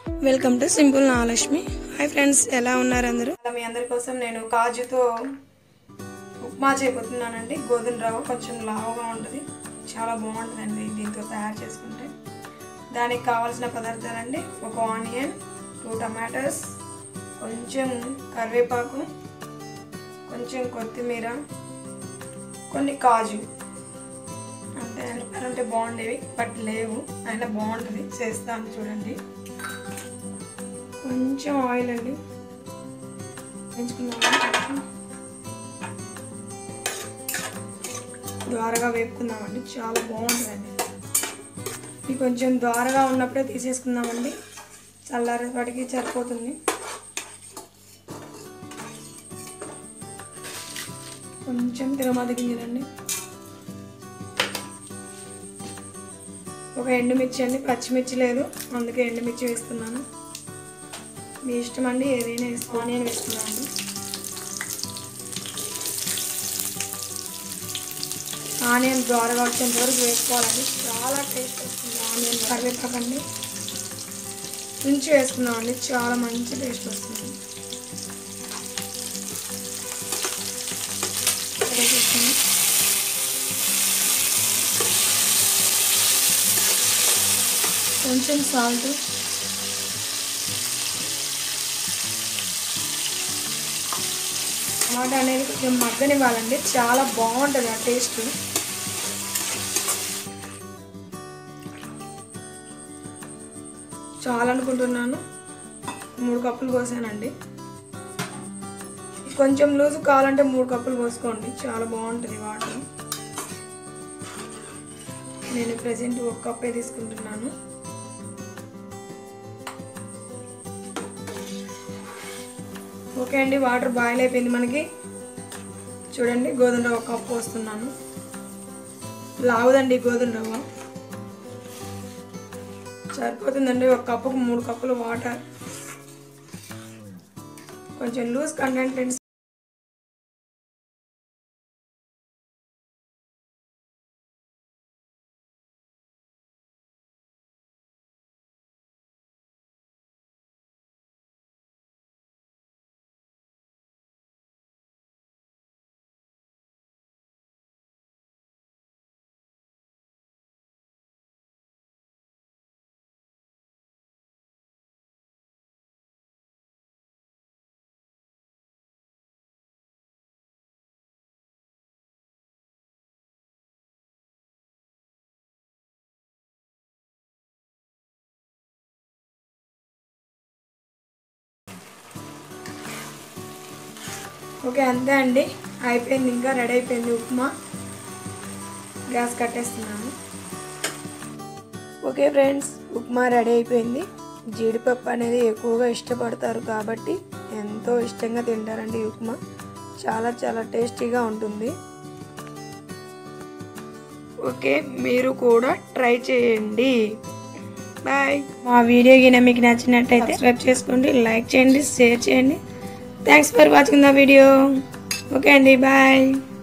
welcome to simple నాలక్ష్మి hi friends ఎలా ఉన్నారు అందరూ మీ అందరి కోసం నేను కాజుతో ఉప్మా చేయబోతున్నానండి గోధుమ రవ్వ కొంచెం లావుగా ఉంటుంది చాలా బాగుంటుందండి దీంతో తయారు చేసుకుంటే దానికి కావాల్సిన పదార్థాలండి ఒక ఆనియన్ టూ టమాటోస్ కొంచెం కరివేపాకు కొంచెం కొత్తిమీర కొన్ని కాజు అంతే రూపాయలు ఉంటే బాగుండేవి బట్ లేవు అయినా బాగుంటుంది చేస్తాను చూడండి కొంచెం ఆయిల్ అండి పెంచుకుందాం ద్వారగా వేపుకుందామండి చాలా బాగుంటుందండి ఇది కొంచెం ద్వారగా ఉన్నప్పుడే తీసేసుకుందామండి చల్లారేపటికి సరిపోతుంది కొంచెం తిరుమల గింజలండి ఒక ఎండుమిర్చి అండి పచ్చిమిర్చి లేదు అందుకే ఎండుమిర్చి వేస్తున్నాను మీ ఇష్టం అండి ఏదైనా వేసుకో ఆనియన్ వేస్తున్నాను ఆనియన్ ద్వారగా వచ్చేంత వరకు వేసుకోవాలండి చాలా టేస్ట్ వస్తుంది ఆనియన్ కరివేపాకండి ఉంచి వేసుకున్నామండి చాలా మంచి టేస్ట్ వస్తుంది వేసేసుకుని కొంచెం సాల్ట్ టమాటా అనేది కొంచెం మగ్గనివ్వాలండి చాలా బాగుంటుంది ఆ టేస్ట్ చాలా అనుకుంటున్నాను మూడు కప్పులు పోసానండి కొంచెం లూజు కావాలంటే మూడు కప్పులు పోసుకోండి చాలా బాగుంటుంది వాటర్ నేను ప్రజెంట్ ఒక కప్పే తీసుకుంటున్నాను ఓకే అండి వాటర్ బాయిల్ అయిపోయింది మనకి చూడండి గోధుమ రవ్వ కప్పు పోస్తున్నాను లావుదండి గోధుమ రవ్వ సరిపోతుందండి ఒక కప్పుకు మూడు కప్పులు వాటర్ కొంచెం లూజ్ కంటెంట్ ఫ్రెండ్స్ ఓకే అంతే అండి అయిపోయింది ఇంకా రెడీ అయిపోయింది ఉప్మా గ్యాస్ కట్టేస్తున్నాను ఓకే ఫ్రెండ్స్ ఉప్మా రెడీ అయిపోయింది జీడిపప్పు అనేది ఎక్కువగా ఇష్టపడతారు కాబట్టి ఎంతో ఇష్టంగా తింటారండి ఈ ఉప్మా చాలా చాలా టేస్టీగా ఉంటుంది ఓకే మీరు కూడా ట్రై చేయండి బాయ్ మా వీడియో గిన మీకు నచ్చినట్టయితే సబ్స్క్రైబ్ చేసుకోండి లైక్ చేయండి షేర్ చేయండి thanks for watching the video okay అండి బాయ్